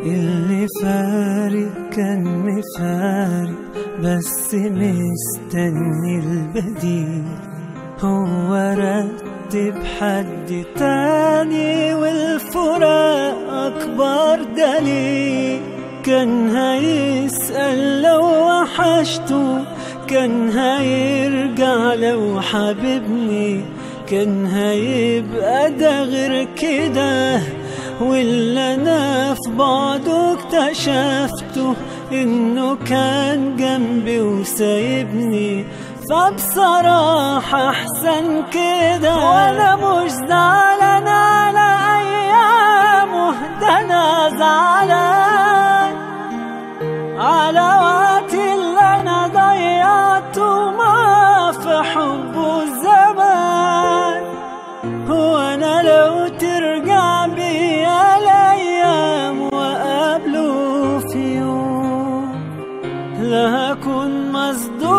اللي فارق كان مفارق بس مستني البديل هو رتب حد تاني والفراق أكبر دليل كان هيسأل لو وحشته كان هيرجع لو حبيبني كان هيبقى ده غير كده واللي انا في بعضه اكتشفته انه كان جنبي وسايبني فبصراحة احسن كده وانا مش زعلان على ايامه ده انا زعلان على وقت اللي انا ضيعته ما في حبه الزمان هو انا لو ترجع بيا الايام وقابله في يوم لا هكون مصدوم